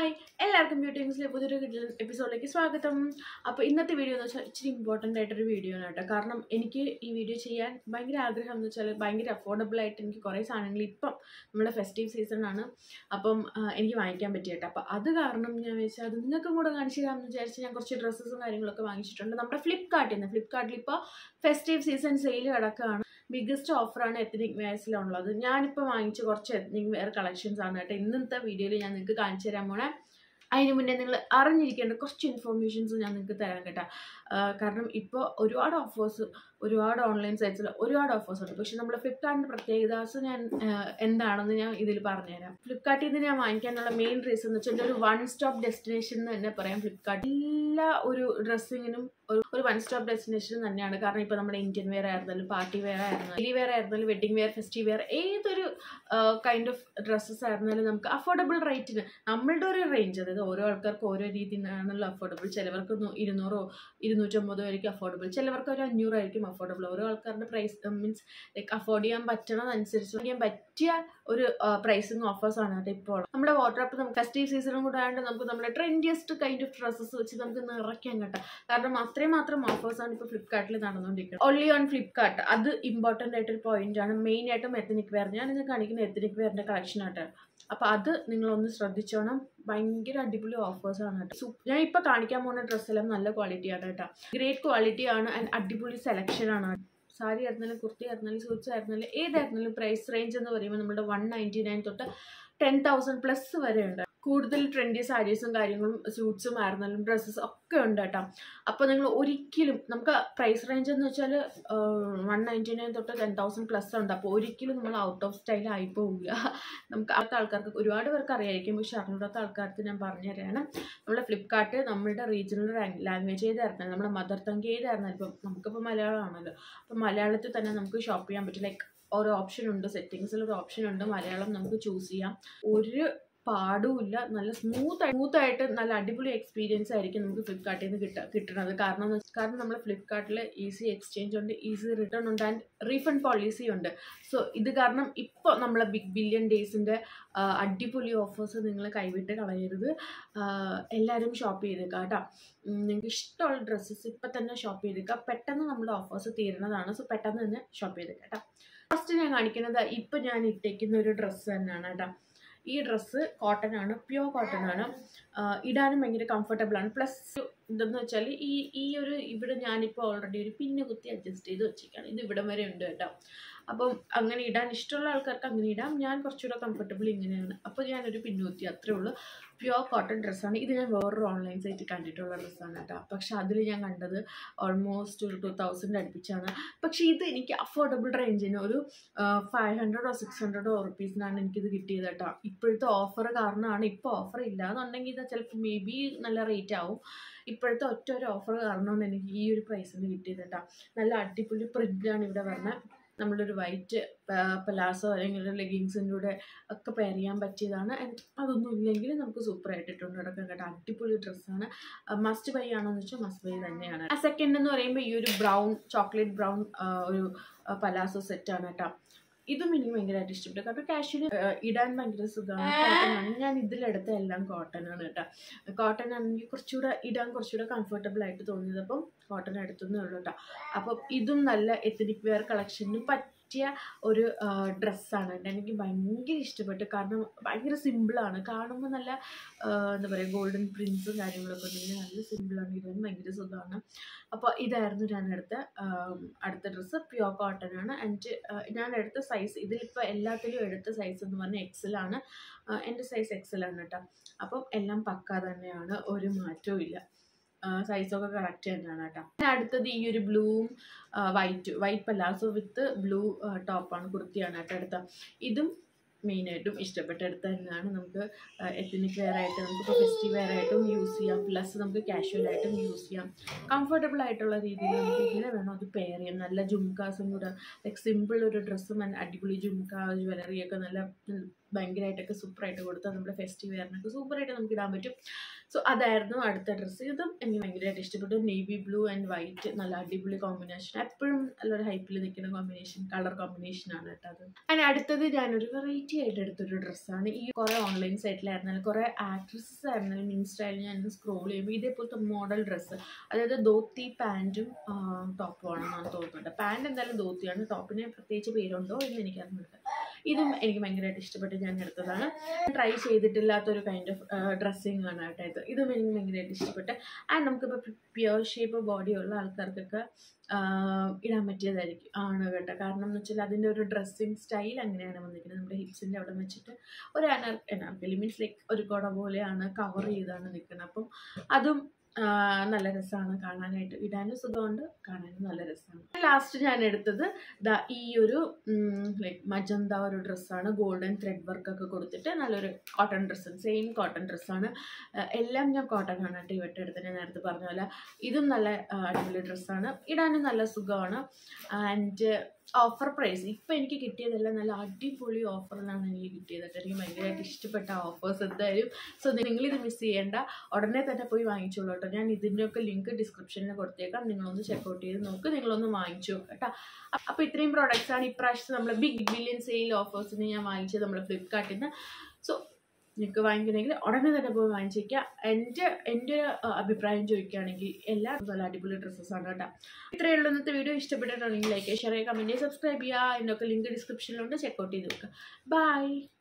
hi എല്ലാവർക്കും beauty ന്യൂസിലെ പുതിയൊരു എപ്പിസോഡിലേക്ക് സ്വാഗതം അപ്പോൾ ഇന്നത്തെ വീഡിയോ എന്ന് വെച്ചാൽ ഇച്ചിരി ഇമ്പോർട്ടൻ്റ് ആയിട്ടൊരു വീഡിയോ ആണ് കേട്ടോ കാരണം എനിക്ക് ഈ വീഡിയോ ചെയ്യാൻ ഭയങ്കര ആഗ്രഹം എന്ന് വെച്ചാൽ ഭയങ്കര അഫോർഡബിൾ ആയിട്ട് എനിക്ക് കുറേ സാധനങ്ങൾ ഇപ്പം നമ്മുടെ ഫെസ്റ്റീവ് സീസണാണ് അപ്പം ആ, എനിക്ക് വാങ്ങിക്കാൻ പറ്റിയ കേട്ടോ അപ്പോൾ അത് കാരണം ഞാൻ വെച്ചാൽ അത് നിങ്ങൾക്കും കൂടെ കാണിച്ചു തരാമെന്ന് വിചാരിച്ച് ഞാൻ കുറച്ച് ഡ്രസ്സസും കാര്യങ്ങളൊക്കെ വാങ്ങിച്ചിട്ടുണ്ട് നമ്മുടെ ഫ്ലിപ്കാർട്ടിൽ നിന്ന് ഫ്ലിപ്കാർട്ടിൽ ഇപ്പോൾ ഫെസ്റ്റീവ് സീസൺ സെയിൽ കിടക്കുകയാണ് ബിഗ്ഗസ്റ്റ് ഓഫറാണ് എത്നിക് വെയർസിലുള്ളത് ഞാനിപ്പോൾ വാങ്ങിച്ച കുറച്ച് എത്നിക് വെയർ കളക്ഷൻസ് ആണ് കേട്ടോ ഇന്നത്തെ വീഡിയോയിൽ ഞാൻ നിങ്ങൾക്ക് കാണിച്ചു തരാൻ പോണേ അതിന് മുന്നേ നിങ്ങൾ അറിഞ്ഞിരിക്കേണ്ട കുറച്ച് ഇൻഫോർമേഷൻസ് ഞാൻ നിങ്ങൾക്ക് തരാം കേട്ടോ ആ, കാരണം ഇപ്പോൾ ഒരുപാട് ഓഫേഴ്സ് ഒരുപാട് ഓൺലൈൻ സൈറ്റ്സിൽ ഒരുപാട് ഓഫേഴ്സ് ഉണ്ട് പക്ഷെ നമ്മുടെ ഫ്ലിപ്കാർട്ടിൻ്റെ പ്രത്യേകതാസ് ഞാൻ ആ, എന്താണെന്ന് ഞാൻ ഇതിൽ പറഞ്ഞുതരാം ഫ്ലിപ്കാർട്ടിൽ നിന്ന് ഞാൻ വാങ്ങിക്കാനുള്ള മെയിൻ റീസൺ എന്ന് വെച്ചാൽ ഒരു വൺ സ്റ്റോപ്പ് ഡെസ്റ്റിനേഷൻ എന്ന് തന്നെ പറയാം ഫ്ലിപ്കാർട്ട് എല്ലാ ഒരു ഡ്രസ്സിങ്ങിനും ഒരു ഒരു വൺ സ്റ്റോപ്പ് ഡെസ്റ്റിനേഷൻ തന്നെയാണ് കാരണം ഇപ്പോൾ നമ്മുടെ ഇന്ത്യൻ വെയർ ആയിരുന്നാലും പാർട്ടി വെയർ ആയിരുന്നാലും ഡെയിലി വെയർ ആയിരുന്നാലും വെഡിങ് വെയർ ഫെസ്റ്റീവ് വെയർ ഏതൊരു കൈൻഡ് ഓഫ് ഡ്രസ്സസ് ആയിരുന്നാലും നമുക്ക് അഫോർഡബിൾ റേറ്റിന് നമ്മളുടെ ഒരു റേഞ്ച് അതായത് ഓരോ ആൾക്കാർക്ക് ഓരോ രീതിയിലാണല്ലോ അഫോർഡബിൾ ചിലവർക്ക് നൂ- ഇരുന്നൂറോ ഇരുന്നൂറ്റമ്പതോ ആയിരിക്കും അഫോർഡബിൾ ചിലവർക്ക് ഒരു അഞ്ഞൂറായിരിക്കും അഫോർഡബിൾ ഓരോ ആൾക്കാരുടെ പ്രൈസ് മീൻസ് ലൈക്ക് അഫോർഡ് ചെയ്യാൻ പറ്റണതനുസരിച്ച് ചെയ്യാൻ പറ്റിയ ഒരു പ്രൈസിങ് ഓഫേഴ്സ് ആണ് കേട്ടോ ഇപ്പോൾ നമ്മുടെ വാട്ടർആപ്പ് നമുക്ക് ഫെസ്റ്റീവ് സീസണും കൂടെ ആയതുകൊണ്ട് നമുക്ക് നമ്മുടെ ട്രെൻഡിയസ്റ്റ് കൈൻഡ് ഓഫ് ഡ്രസ്സസ് വെച്ച് നമുക്ക് നിറയ്ക്കാൻ കേട്ടോ കാരണം അത്രയും മാത്രം ഓഫേഴ്സ് ആണ് ഇപ്പോൾ ഫ്ലിപ്കാർട്ടിൽ നടന്നുകൊണ്ടിരിക്കുന്നത് ഓൺലി ഓൺ ഫ്ലിപ്കാർട്ട് അത് ഇമ്പോർട്ടൻ്റ് ആയിട്ടൊരു പോയിന്റ് ആണ് മെയിൻ ആയിട്ടും എത്തനിക് വെയർ ഞാൻ ഇന്ന് കാണിക്കുന്ന എത്തനിക് വെയറിൻ്റെ കളക്ഷൻ ആയിട്ട് അപ്പോൾ അത് നിങ്ങളൊന്ന് ശ്രദ്ധിച്ചോണം ഭയങ്കര അടിപൊളി ഓഫേഴ്സ് ആണ് കേട്ടോ സൂ- ഞാൻ ഇപ്പോൾ കാണിക്കാൻ പോകുന്ന ഡ്രസ്സെല്ലാം നല്ല ക്വാളിറ്റി ആണ് കേട്ടോ ഗ്രേറ്റ് ക്വാളിറ്റി ആണ് ആൻഡ് അടിപൊളി സെലക്ഷൻ ആണ് സാരി ആയിരുന്നാലും കുർത്തി ആയിരുന്നാലും സൂട്ട്സ് ആയിരുന്നാലും ഏതായിരുന്നാലും പ്രൈസ് റേഞ്ച് എന്ന് പറയുമ്പോൾ നമ്മുടെ വൺ നയൻറ്റി നയൻ തൊട്ട് ടെൻ തൗസൻഡ് പ്ലസ് വരെ ഉണ്ട് കൂടുതൽ ട്രെൻഡി സാരീസും കാര്യങ്ങളും സൂട്ട്സും ആയിരുന്നാലും ഡ്രസ്സസ് ഒക്കെ ഉണ്ട് കേട്ടോ അപ്പോൾ നിങ്ങൾ ഒരിക്കലും നമുക്ക് പ്രൈസ് റേഞ്ച് എന്ന് വെച്ചാൽ വൺ നയൻറ്റി നയൻ തൊട്ട് ടെൻ തൗസൻഡ് പ്ലസ് ഉണ്ട് അപ്പോൾ ഒരിക്കലും നമ്മൾ ഔട്ട് ഓഫ് സ്റ്റൈൽ ആയി പോവില്ല നമുക്ക് അടുത്ത ആൾക്കാർക്ക് ഒരുപാട് പേർക്ക് അറിയായിരിക്കും പക്ഷെ അറിഞ്ഞിടാത്ത ആൾക്കാർക്ക് ഞാൻ പറഞ്ഞു തരാണ് നമ്മുടെ ഫ്ലിപ്കാർട്ട് നമ്മളുടെ റീജിയണൽ ലാംഗ്വേജ് ഏതായിരുന്നാലും നമ്മുടെ മദർ ടങ്ക് ഏതായിരുന്നാലും ഇപ്പം നമുക്കിപ്പോൾ മലയാളമാണല്ലോ അപ്പം മലയാളത്തിൽ തന്നെ നമുക്ക് ഷോപ്പ് ചെയ്യാൻ പറ്റും ലൈക്ക് ഓരോ ഓപ്ഷൻ ഉണ്ട് സെറ്റിങ്സിൽ ഒരു ഓപ്ഷൻ ഉണ്ട് മലയാളം നമുക്ക് ചൂസ് ചെയ്യാം ഒരു പാടുമില്ല നല്ല സ്മൂത്ത് സ്മൂത്ത് ആയിട്ട് നല്ല അടിപൊളി എക്സ്പീരിയൻസ് ആയിരിക്കും നമുക്ക് ഫ്ലിപ്കാർട്ടിൽ നിന്ന് കിട്ടുക കിട്ടുന്നത് കാരണം എന്ന് വെച്ചാൽ- കാരണം നമ്മൾ ഫ്ലിപ്കാർട്ടിൽ ഈസി എക്സ്ചേഞ്ച് ഉണ്ട് ഈസി റിട്ടേൺ ഉണ്ട് ആൻഡ് റീഫണ്ട് പോളിസി ഉണ്ട് സോ ഇത് കാരണം ഇപ്പോൾ നമ്മളെ ബിഗ് ബില്യൺ ഡേയ്സിൻ്റെ അടിപൊളി ഓഫേഴ്സ് നിങ്ങൾ കൈവിട്ട് കളയരുത് ആഹ് എല്ലാവരും ഷോപ്പ് ചെയ്തേക്കാം കേട്ടോ നിങ്ങൾക്ക് ഇഷ്ടമുള്ള ഡ്രസ്സസ് ഇപ്പം തന്നെ ഷോപ്പ് ചെയ്തേക്കാം പെട്ടെന്ന് നമ്മുടെ ഓഫേഴ്സ് തീരുന്നതാണ് സോ പെട്ടെന്ന് തന്നെ ഷോപ്പ് ചെയ്തേക്കാം കേട്ടോ ഫസ്റ്റ് ഞാൻ കാണിക്കുന്നത് ഇപ്പം ഞാൻ ഇട്ടേക്കുന്ന ഒരു ഡ്രസ്സ് തന്നെയാണ് കേട്ടോ ഈ ഡ്രസ്സ് കോട്ടൺ ആണ് പ്യുവർ കോട്ടൺ ആണ് ആഹ് ഇടാനും ഭയങ്കര കംഫർട്ടബിൾ ആണ് പ്ലസ് ഇതെന്ന് വെച്ചാൽ ഈ ഈ ഒരു ഇവിടെ ഞാനിപ്പോൾ ഓൾറെഡി ഒരു പിന്ന് കുത്തി അഡ്ജസ്റ്റ് ചെയ്ത് വെച്ചേക്കാണ് ഇത് ഇവിടം വരെ ഉണ്ട് കേട്ടോ അപ്പം അങ്ങനെ ഇടാൻ ഇഷ്ടമുള്ള ആൾക്കാർക്ക് അങ്ങനെ ഇടാം ഞാൻ കുറച്ചുകൂടെ കംഫർട്ടബിൾ ഇങ്ങനെയാണ് അപ്പോൾ ഞാനൊരു പിന്ന് കുത്തി അത്രേ ഉള്ളൂ പ്യുവർ കോട്ടൺ ഡ്രസ്സാണ് ഇത് ഞാൻ വേറൊരു ഓൺലൈൻ സൈറ്റിൽ കണ്ടിട്ടുള്ള ഡ്രസ്സാണ് കേട്ടോ പക്ഷെ അതിൽ ഞാൻ കണ്ടത് ഓൾമോസ്റ്റ് ഒരു ടു തൗസൻഡ് അടുപ്പിച്ചാണ് പക്ഷേ ഇത് എനിക്ക് അഫോർഡബിൾ റേഞ്ചിന് ഒരു ഫൈവ് ഹൺഡ്രഡോ സിക്സ് ഹൺഡ്രഡോ റുപ്പീസിനാണ് എനിക്കിത് കിട്ടിയത് കേട്ടോ ഇപ്പോഴത്തെ ഓഫർ കാരണമാണ് ഇപ്പോൾ ഓഫർ ഇല്ല എന്നുണ്ടെങ്കിൽ ഇത് ചിലപ്പോൾ മേ ബി നല്ല റേറ്റ് ആവും ഇപ്പോഴത്തെ ഒറ്റ ഒരു ഓഫർ കാരണമാണ് എനിക്ക് ഈ ഒരു പ്രൈസിന് കിട്ടിയത് കേട്ടോ നല്ല അടിപൊളി പ്രിൻ്റാണ് ഇവിടെ വരുന്നത് നമ്മളൊരു വൈറ്റ് പലാസോ അല്ലെങ്കിൽ ഒരു ലെഗിങ്സിൻ്റെ കൂടെ ഒക്കെ പെയർ ചെയ്യാൻ പറ്റിയതാണ് ആൻഡ് അതൊന്നും ഇല്ലെങ്കിൽ നമുക്ക് സൂപ്പർ ആയിട്ടിട്ടുണ്ട് കിടക്കാൻ കേട്ടോ അടിപൊളി ഡ്രസ്സാണ് മസ്റ്റ് ബൈ ആണോ എന്ന് വെച്ചാൽ മസ്റ്റ് ബൈ തന്നെയാണ് ആ സെക്കൻഡ് എന്ന് പറയുമ്പോൾ ഈ ഒരു ബ്രൗൺ ചോക്ലേറ്റ് ബ്രൗൺ ഒരു പലാസോ സെറ്റാണ് കേട്ടോ ഇതും എനിക്ക് ഭയങ്കരമായിട്ട് ഇഷ്ടപ്പെട്ടു കാരണം കാഷ്വലി ഇടാൻ ഭയങ്കര സുഖമാണ് കോട്ടൺ ആണ് ഞാൻ ഇതിലെടുത്ത എല്ലാം കോട്ടൺ ആണ് കേട്ടോ കോട്ടൺ ആണെങ്കിൽ കുറച്ചുകൂടെ ഇടാൻ കുറച്ചുകൂടെ കംഫർട്ടബിൾ ആയിട്ട് തോന്നിയത് അപ്പം കോട്ടൺ എടുത്തുന്നേ ഉള്ളൂ കേട്ടോ അപ്പം ഇതും നല്ല എത്തനിക് വെയർ കളക്ഷന് പറ്റിയ ഒരു ഡ്രസ്സാണ് കേട്ടോ എനിക്ക് ഭയങ്കര ഇഷ്ടപ്പെട്ടു കാരണം ഭയങ്കര സിമ്പിളാണ് കാണുമ്പോൾ നല്ല ആ, എന്താ പറയുക ഗോൾഡൻ പ്രിൻസും കാര്യങ്ങളൊക്കെ ഉണ്ടെങ്കിൽ നല്ല സിമ്പിളാണ് ഇടാൻ ഭയങ്കര സുഖമാണ് അപ്പോൾ ഇതായിരുന്നു ഞാൻ എടുത്ത ആം, അടുത്ത ഡ്രസ്സ് പ്യുവർ കോട്ടൺ ആണ് ആൻഡ് ഞാൻ എടുത്ത സൈസ് ഇതിലിപ്പോൾ എല്ലാത്തിലും എടുത്ത സൈസ് എന്ന് പറഞ്ഞാൽ എക്സലാണ് എൻ്റെ സൈസ് എക്സലാണ് കേട്ടോ അപ്പം എല്ലാം പക്ക തന്നെയാണ് ഒരു മാറ്റവും ഇല്ല സൈസൊക്കെ കറക്റ്റ് തന്നെയാണ് കേട്ടോ പിന്നെ അടുത്തത് ഈ ഒരു ബ്ലൂവും white white palazzo with blue ടോപ്പാണ് കുർത്തിയാണ് കേട്ടോ എടുത്ത ഇതും മെയിനായിട്ടും ഇഷ്ടപ്പെട്ട എടുത്ത തന്നെയാണ് നമുക്ക് എത്തനിക് വെയർ ആയിട്ട് നമുക്ക് ഫെസ്റ്റീവ് വെയർ ആയിട്ടും യൂസ് ചെയ്യാം പ്ലസ് നമുക്ക് കാഷ്വൽ ആയിട്ടും യൂസ് ചെയ്യാം കംഫർട്ടബിൾ ആയിട്ടുള്ള രീതിയിൽ നമുക്ക് ഇങ്ങനെ വേണം അത് പെയർ ചെയ്യാം നല്ല ജുംക്കാസും കൂടെ ലൈക്ക് സിമ്പിൾ ഒരു ഡ്രസ്സും അടിപൊളി ജുംക്ക ജ്വല്ലറി ഒക്കെ നല്ല ഭയങ്കരമായിട്ടൊക്കെ സൂപ്പറായിട്ട് കൊടുത്താൽ നമ്മുടെ ഫെസ്റ്റിവ് വെയറിനൊക്കെ സൂപ്പറായിട്ട് നമുക്ക് ഇടാൻ പറ്റും സോ അതായിരുന്നു അടുത്ത ഡ്രസ്സ് ഇതും എനിക്ക് ഭയങ്കരമായിട്ട് ഇഷ്ടപ്പെട്ടു നേവി ബ്ലൂ ആൻഡ് വൈറ്റ് നല്ല അടിപൊളി കോമ്പിനേഷൻ എപ്പോഴും നല്ലൊരു ഹൈപ്പിൽ നിൽക്കുന്ന കോമ്പിനേഷൻ കളർ കോമ്പിനേഷൻ ആണ് കേട്ടോ അത് അതിന് അടുത്തത് ഞാനൊരു വെറൈറ്റി ആയിട്ട് എടുത്തൊരു ഡ്രസ്സാണ് ഈ കുറേ ഓൺലൈൻ സൈറ്റിലായിരുന്നാലും കുറേ ആക്ട്രസസ് ആയിരുന്നാലും ഇൻസ്റ്റയിൽ ഞാൻ സ്ക്രോൾ ചെയ്യുമ്പോൾ ഇതേപോലത്തെ മോഡൽ ഡ്രസ്സ് അതായത് ധോത്തി പാൻറ്റും ടോപ്പും ആണെന്നാണ് തോന്നുന്നുണ്ട് പാൻറ് എന്തായാലും ധോത്തിയാണ് ടോപ്പിന് പ്രത്യേകിച്ച് പേരുണ്ടോ എന്ന് എനിക്കറിഞ്ഞില്ല ഇതും എനിക്ക് ഭയങ്കരമായിട്ട് ഇഷ്ടപ്പെട്ട് ഞാൻ എടുത്തതാണ് ട്രൈ ചെയ്തിട്ടില്ലാത്തൊരു കൈൻഡ് ഓഫ് ഡ്രസ്സിങ് ആണ് കേട്ടോ ഇത് ഇതും എനിക്ക് ഭയങ്കരമായിട്ട് ഇഷ്ടപ്പെട്ട് ആൻഡ് നമുക്കിപ്പോൾ പ്യുവർ ഷേപ്പ് ബോഡി ഉള്ള ആൾക്കാർക്കൊക്കെ ആഹ് ഇടാൻ പറ്റിയതായിരിക്കും ആണ് കേട്ടോ കാരണം എന്ന് വെച്ചാൽ അതിൻ്റെ ഒരു ഡ്രസ്സിങ് സ്റ്റൈൽ അങ്ങനെയാണ് വന്നിരിക്കുന്നത് നമ്മുടെ ഹിപ്സിൻ്റെ അവിടെ വെച്ചിട്ട് ഒരു അനാർ അനാർക്കലി മീൻസ് ലൈക്ക് ഒരു കുട പോലെയാണ് കവർ ചെയ്താണ് നിൽക്കുന്നത് അപ്പം അതും ആഹ് നല്ല രസമാണ് കാണാനായിട്ട് ഇടാനും സുഖമുണ്ട് കാണാനും നല്ല രസമാണ് ലാസ്റ്റ് ഞാൻ എടുത്തത് ദാ ഈ ഒരു ലൈക്ക് മജന്ത ഒരു ഡ്രസ്സാണ് ഗോൾഡൻ ത്രെഡ് വർക്കൊക്കെ കൊടുത്തിട്ട് നല്ലൊരു കോട്ടൺ ഡ്രസ്സ് സെയിം കോട്ടൺ ഡ്രസ്സാണ് എല്ലാം ഞാൻ കോട്ടൺ ആണ് കേട്ടോ ഇവട്ട് എടുത്ത് ഞാൻ നേരത്തെ പറഞ്ഞ പോലെ ഇതും നല്ല ആ, അടിപൊളി ഡ്രസ്സാണ് ഇടാനും നല്ല സുഖമാണ് ആൻഡ് ഓഫർ പ്രൈസ് ഇപ്പം എനിക്ക് കിട്ടിയതെല്ലാം നല്ല അടിപൊളി ഓഫറിലാണ് എനിക്ക് കിട്ടിയത് കേട്ടോ എനിക്ക് ഭയങ്കരമായിട്ട് ഇഷ്ടപ്പെട്ട ഓഫേഴ്സ് എന്തായാലും സോ നിങ്ങളിത് മിസ് ചെയ്യേണ്ട ഉടനെ തന്നെ പോയി വാങ്ങിച്ചോളൂ കേട്ടോ ഞാൻ ഇതിൻ്റെയൊക്കെ ലിങ്ക് ഡിസ്ക്രിപ്ഷനിൽ കൊടുത്തേക്കാം നിങ്ങളൊന്ന് ചെക്കൗട്ട് ചെയ്ത് നോക്ക് നിങ്ങളൊന്ന് വാങ്ങിച്ചു നോക്കുക കേട്ടോ അപ്പോൾ ഇത്രയും പ്രോഡക്റ്റ്സ് ആണ് ഇപ്രാവശ്യം നമ്മൾ ബിഗ് ബില്യൺ സെയിൽ ഓഫേഴ്സിന് ഞാൻ വാങ്ങിച്ചത് നമ്മൾ ഫ്ലിപ്കാർട്ടിൽ നിന്ന് സോ നിങ്ങൾക്ക് വാങ്ങിക്കണമെങ്കിൽ ഉടനെ തന്നെ പോയി വാങ്ങിച്ചേക്കുക എൻ്റെ എൻ്റെ ആ, അഭിപ്രായം ചോദിക്കുകയാണെങ്കിൽ എല്ലാം നല്ല അടിപൊളി ഡ്രസ്സസ് ആണ് കേട്ടോ ഇത്രയേ ഉള്ളൂ ഇന്നത്തെ വീഡിയോ ഇഷ്ടപ്പെട്ടിട്ടുണ്ടെങ്കിൽ ലൈക്ക് ഷെയർ ചെയ്യുക കമൻറ്റ് ചെയ്യുക സബ്സ്ക്രൈബ് ചെയ്യുക അതിൻ്റെയൊക്കെ ലിങ്ക് ഡിസ്ക്രിപ്ഷനിലുണ്ട് ചെക്കൗട്ട് ചെയ്ത് നോക്കുക ബൈ